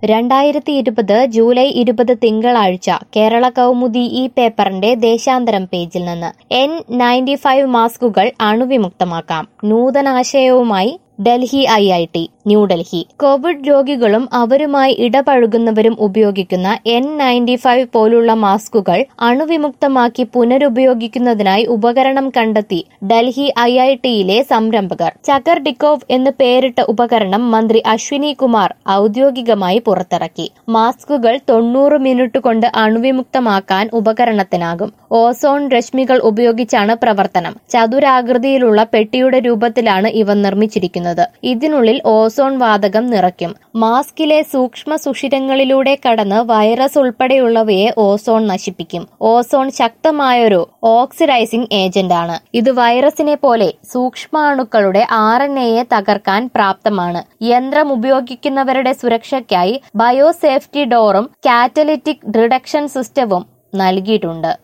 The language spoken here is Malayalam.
രണ്ടായിരത്തി ഇരുപത് ജൂലൈ ഇരുപത് തിങ്കളാഴ്ച കേരള കൗമുദി ഈ പേപ്പറിന്റെ ദേശാന്തരം പേജിൽ നിന്ന് എൻ നയൻറ്റി ഫൈവ് മാസ്കുകൾ അണുവിമുക്തമാക്കാം നൂതനാശയവുമായി Delhi I I T New Delhi covid രോഗികളും അവരുമായി ഇടപഴകുന്നവരും ഉപയോഗിക്കുന്ന എൻ നയൻറ്റി ഫൈവ് പോലുള്ള മാസ്കുകൾ അണുവിമുക്തമാക്കി പുനരുപയോഗിക്കുന്നതിനായി ഉപകരണം കണ്ടെത്തി ഡൽഹി ഐ ഐ ടിയിലെ സംരംഭകർ ചക്കർ ഡിക്കോവ് എന്ന് പേരിട്ട ഉപകരണം മന്ത്രി അശ്വിനി കുമാർ ഔദ്യോഗികമായി പുറത്തിറക്കി മാസ്കുകൾ തൊണ്ണൂറ് മിനിറ്റ് കൊണ്ട് അണുവിമുക്തമാക്കാൻ ഉപകരണത്തിനാകും ഓസോൺ രശ്മികൾ ഉപയോഗിച്ചാണ് പ്രവർത്തനം ചതുരാകൃതിയിലുള്ള പെട്ടിയുടെ രൂപത്തിലാണ് ഇവ നിർമ്മിച്ചിരിക്കുന്നത് ഇതിനുള്ളിൽ ഓസോൺ വാതകം നിറയ്ക്കും മാസ്കിലെ സൂക്ഷ്മ സുഷിരങ്ങളിലൂടെ കടന്ന് വൈറസ് ഉൾപ്പെടെയുള്ളവയെ ഓസോൺ നശിപ്പിക്കും ഓസോൺ ശക്തമായൊരു ഓക്സിഡൈസിംഗ് ഏജന്റ് ആണ് ഇത് വൈറസിനെ പോലെ സൂക്ഷ്മാണുക്കളുടെ ആർ എൻ എയെ തകർക്കാൻ പ്രാപ്തമാണ് യന്ത്രം ഉപയോഗിക്കുന്നവരുടെ സുരക്ഷയ്ക്കായി ബയോസേഫ്റ്റി ഡോറും കാറ്റലിറ്റിക് റിഡക്ഷൻ സിസ്റ്റവും നൽകിയിട്ടുണ്ട്